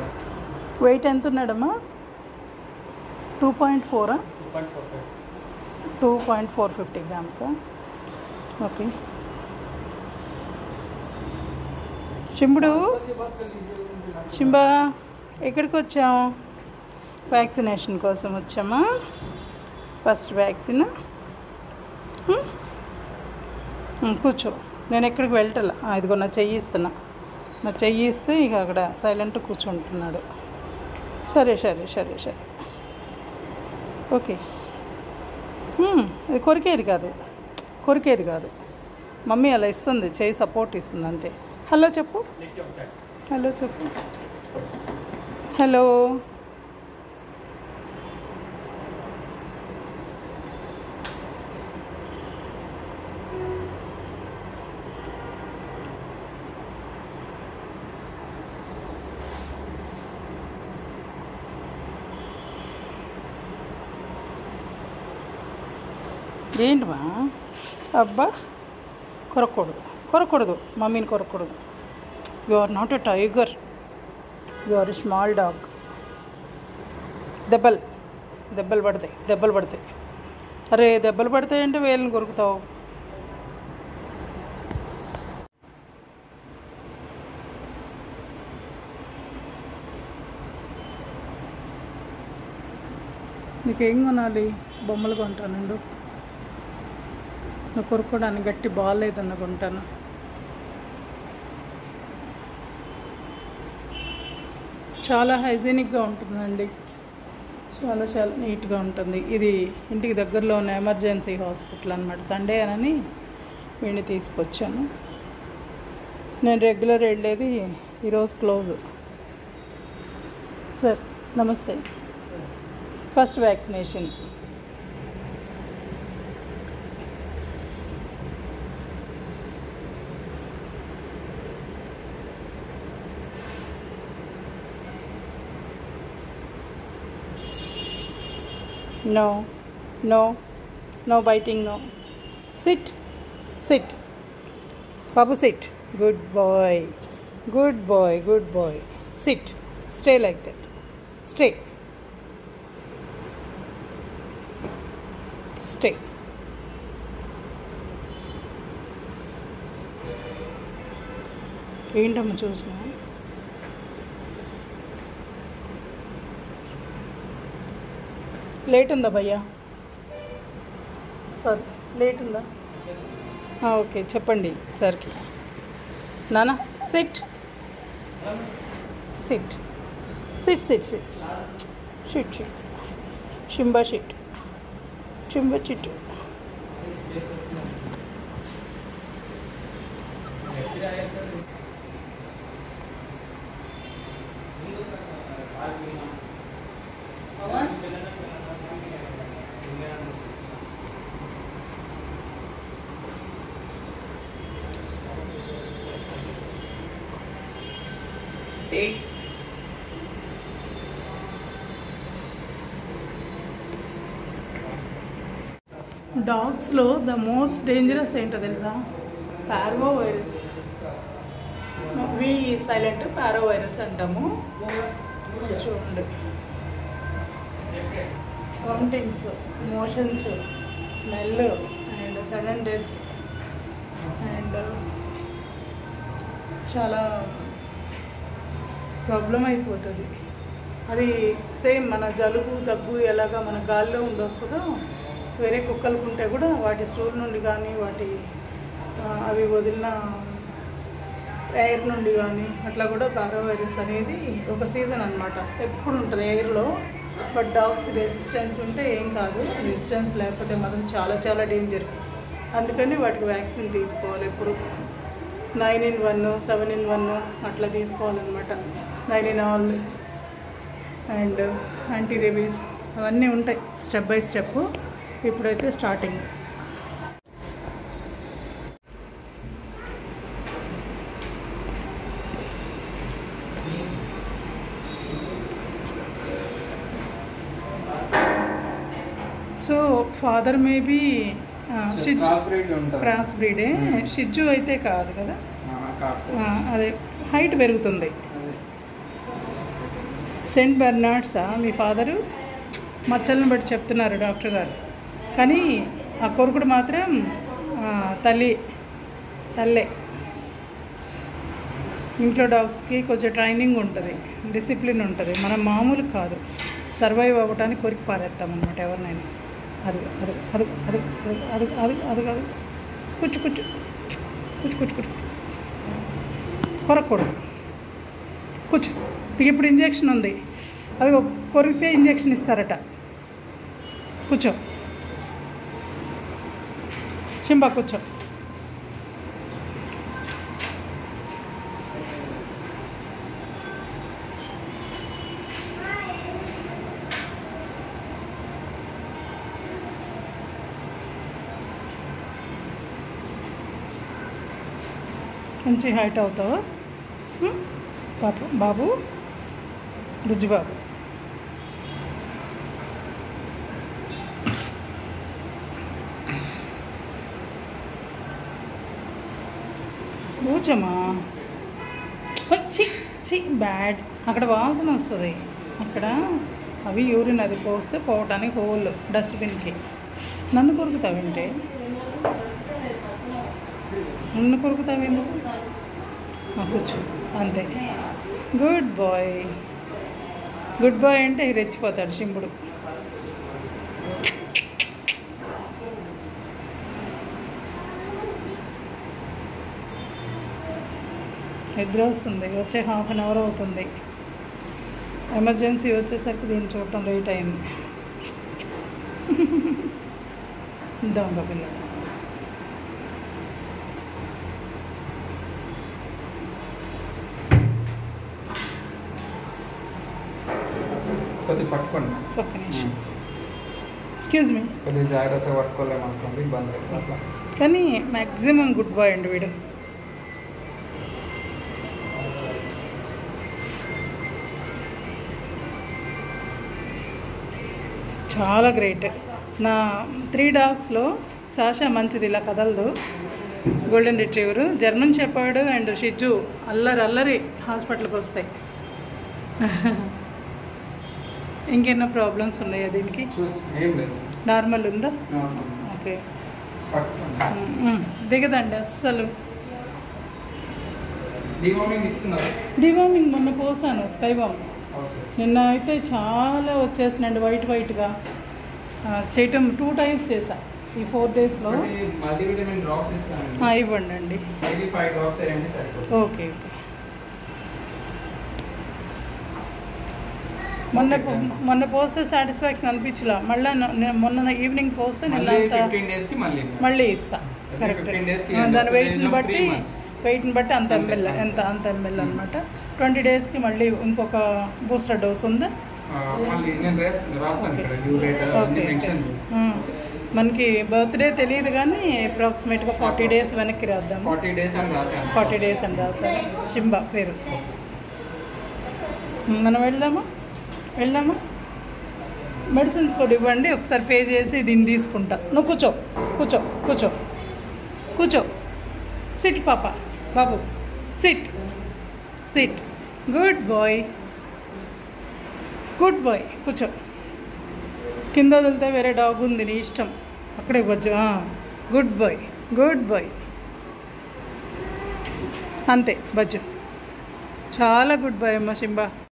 Wait ఎంత ఉన్నాడమ్మా two point ఫోరా two point four five two point four fifty గ్రామ్సా ఓకే శింబుడు శింబా ఎక్కడికి వచ్చాం వ్యాక్సినేషన్ కోసం వచ్చామా ఫస్ట్ వ్యాక్సిన్ హ్మ్? హ్మ్, కూర్చో నేను ఎక్కడికి వెళ్ళటలా ఆ, ఇదిగో నా చెయ్యి ఇస్తున్నా నా చెయ్యి ఇస్తే ఇక అక్కడ సైలెంట్ కూర్చుంటున్నాడు సరే సరే సరే సరే ఓకే హ్మ్, ఇది కొరికేది కాదు కొరికేది కాదు మమ్మీ అలా ఇస్తుంది చేయి సపోర్ట్ ఇస్తుంది అంతే హలో చెప్పు హలో చెప్పు హలో ఏంటిమా అబ్బా కొరకూడదు కొరకూడదు మమ్మీని కొరకూడదు you are not a tiger you are a small dog దెబ్బలు దెబ్బలు పడతాయి దెబ్బలు పడతాయి అరే దెబ్బలు పడతాయంటే వేళ్ళని కొరుకుతావు నీకేం కొనాలి బొమ్మలు కొంటానండు నువ్వు కొనుక్కోడానికి గట్టి బాగాలేదన్న కొంటాను చాలా హైజీనిక్గా ఉంటుందండి చాలా చాలా నీట్గా ఉంటుంది ఇది ఇంటికి దగ్గరలో ఉన్న ఎమర్జెన్సీ హాస్పిటల్ అనమాట సండే అని వీడిని తీసుకొచ్చాను నేను రెగ్యులర్ వెళ్ళేది ఈరోజు క్లోజ్ సార్ నమస్తే first vaccination No, no, no biting, no. Sit, sit. Babu, sit. Good boy. Good boy, good boy. Sit. Stay like that. Stay. Stay. ఏంటమ్మా చూసినా లేట్ ఉందా భయ్యా సార్ లేట్ ఉందా ఆ, ఓకే చెప్పండి సార్కి నానా sit sit sit sit sit sit sit Simba sit Simba sit డాగ్స్లో ద మోస్ట్ డేంజరస్ ఏంటో తెలుసా parvo virus we silent parvo virus అంటాము చూడండి vomitings motions smell and sudden death and చాలా ప్రాబ్లం అయిపోతుంది అది సేమ్ మన జలుబు దగ్గు ఎలాగా మన గాల్లో ఉండొస్తుందో వేరే కుక్కలకు ఉంటే కూడా వాటి స్టూల్ నుండి కానీ వాటి ఆ, అవి వదిలిన ఎయిర్ నుండి కానీ అట్లా కూడా పారో వైరస్ అనేది ఒక సీజన్ అన్నమాట ఎప్పుడు ఉంటుంది ఎయిర్లో బట్ డాగ్స్ రెసిస్టెన్స్ ఉంటే ఏం కాదు రెసిస్టెన్స్ లేకపోతే మాత్రం చాలా చాలా డేంజర్ అందుకని వాటికి వ్యాక్సిన్ తీసుకోవాలి ఎప్పుడు nine in one seven in one అట్లా తీసుకోవాలన్నమాట nine in all and anti rabies అవన్నీ ఉంటాయి స్టెప్ బై స్టెప్ ఇప్పుడైతే స్టార్టింగ్ సో ఫాదర్ మేబీ షిజ్జు క్రాస్ బ్రీడ్ ఉంటుంది క్రాస్ బ్రీడే Hmm. షిజ్జు అయితే కాదు కదా ఆ, కాకపోతే. ఆ, అదే హైట్ పెరుగుతుంది అదే. సెయింట్ బెర్నార్డ్సా మీ ఫాదరు మచ్చలను బట్టి చెప్తున్నారు డాక్టర్ గారు కానీ ఆ కొరుకుడు మాత్రం ఆ, తల్లి తల్లే ఇంట్లో డాగ్స్కి కొంచెం ట్రైనింగ్ ఉంటుంది డిసిప్లిన్ ఉంటుంది మనం మామూలు కాదు సర్వైవ్ అవ్వడానికి కొరికి పారేస్తాం అనమాట ఎవరినైనా అది అది అది అది అది అది అది అది కూర్చు కూర్చు కూర్చు కూర్చు కూర్చు కొరకూడదు కూర్చో నీకు ఇప్పుడు ఇంజెక్షన్ ఉంది అది కొరికితే ఇంజెక్షన్ ఇస్తారట కూర్చో చింబా కూర్చో మంచి హైట్ అవుతావా ఉం? పాప బాబు బుజ్జి బాబు కూర్చోమా చి చి బ్యాడ్ అక్కడ వాసన వస్తుంది అక్కడ అవి యూరిన్ అది పోస్తే పోవటానికి హోల్ డస్ట్బిన్కి నన్ను కొరుకుతావేంటే నన్ను కొరుకుతావేందుకు ఆ, కూర్చో అంతే గుడ్ బాయ్ గుడ్ బాయ్ అంటే రెచ్చిపోతాడు శింపుడు నిద్ర వస్తుంది వచ్చే హాఫ్ అన్ అవర్ అవుతుంది ఎమర్జెన్సీ వచ్చేసరికి దీన్ని చూడటం లేట్ అయింది దొంగ పిల్లడు కొద్దిగా పట్టుకోండి ఒక్క నిమిషం ఎక్స్క్యూజ్ మీ కొద్దిగా జాగ్రత్తగా పట్టుకోలేము అనుకోండి ఇబ్బంది అవుతుంది అట్లా కానీ మ్యాక్సిమం గుడ్ బాయ్ అండి వీడు చాలా గ్రేట్ నా త్రీ డాగ్స్లో సాషా మంచిది ఇలా కదలదు golden retriever German shepherd and షిజ్జు అల్లరి అల్లరి హాస్పిటల్కి వస్తాయి ఇంకెన్నో ప్రాబ్లమ్స్ ఉన్నాయా దీనికి చూసి ఏం లేదు నార్మల్ ఉందా అవును. ఓకే పట్టుకోండి మ్మ్. దిగదండి అస్సలు డివార్మింగ్ ఇస్తున్నారు డివామింగ్ మొన్న పోసాను స్కై బామ్ ఓకే నిన్న అయితే చాలా వచ్చేసినండి వైట్ వైట్గా ఆ, చేయటం టూ టైమ్స్ చేసా ఈ ఫోర్ డేస్లో ఒకటి మల్టీవిటమిన్ డ్రాప్స్ ఇస్తానండి ఇవ్వండి అండి డైలీ ఫైవ్ డ్రాప్స్ వేయండి సరిపోతుంది ఓకే ఓకే మొన్న పో- మొన్న పోస్తే సాటిస్ఫాక్షన్ అనిపించలా మళ్ళీ మొన్న ఈవినింగ్ పోస్తే నిన్న మళ్ళీ అంతా ఫిఫ్టీన్ డేస్ కి మళ్ళీ మళ్ళీ ఇస్తా Every కరెక్ట్ 15 days కి దాని end of వెయిట్ని three బట్టి months. వెయిట్ని బట్టి అంత అంతే. ఎంఎల్ ఎంత అంత ఎంఎల్ అనమాట ట్వంటీ డేస్కి మళ్ళీ ఇంకొక బూస్టర్ డోస్ ఉందా ఆ, మళ్ళీ నేను రాస్- రాస్తాను ఇక్కడ డ్యూ డేట్ అన్ని ఓకే మెన్షన్ ఓకే మనకి బర్త్డే తెలియదు కానీ అప్రాక్సిమేట్గా ఫార్టీ డేస్ వెనక్కి రాద్దాము ఫార్టీ డేస్ అని రాశాను ఫార్టీ డేస్ అని రాశారు సింబా పేరు మనం వెళ్దామా వెళ్దామా మెడిసిన్స్ కూడా ఇవ్వండి ఒకసారి పే చేసి దీన్ని తీసుకుంటా నువ్వు కూర్చో కూర్చో కూర్చో కూర్చో సిట్ పాప బాబు sit sit good boy good boy కూర్చో కింద వదిలితే వేరే డాగ్ ఉంది నీ ఇష్టం అక్కడే ఇవ్వచ్చు గుడ్ బాయ్ గుడ్ బాయ్ అంతే బజ్జు చాలా గుడ్ బాయ్ అమ్మ సింబా